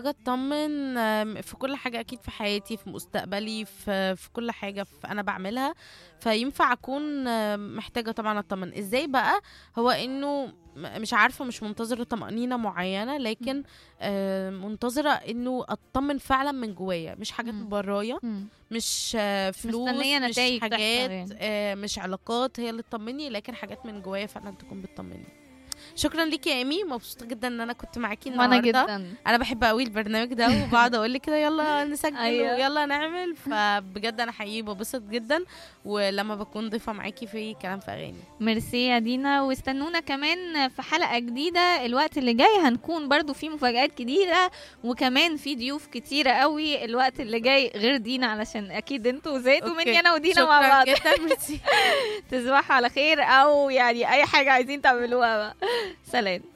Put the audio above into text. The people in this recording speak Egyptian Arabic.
محتاجة اطمن آم، في كل حاجة اكيد في حياتي في مستقبلي في في كل حاجة في انا بعملها فينفع اكون آم، محتاجة طبعا اطمن ازاي بقى هو انه م- مش عارفة مش منتظرة طمأنينة معينة لكن آه، منتظرة انه اطمن فعلا من جوايا مش حاجات مم. برايا مم. مش آه، فلوس مستنية مش نتايج تحصل حاجات يعني. آه، مش علاقات هي اللي تطمني لكن حاجات من جوايا فعلا تكون بتطمني شكرا ليكي يا ايمي مبسوطه جدا ان انا كنت معاكي وانا النهارده جدا انا بحب قوي البرنامج ده وبقعد اقول لك كده يلا نسجل أيوة. ويلا نعمل فبجد انا حقيقي ببسط جدا ولما بكون ضيفه معاكي في كلام في اغاني ميرسي يا دينا واستنونا كمان في حلقة جديدة الوقت اللي جاي هنكون برضو في مفاجآت جديدة وكمان في ضيوف كتيرة قوي الوقت اللي جاي غير دينا علشان اكيد انتوا زهقتوا أوكي. مني انا ودينا مع شكراً بعض جدا ميرسي تصبحوا على خير او يعني اي حاجة عايزين تعملوها بقى سلام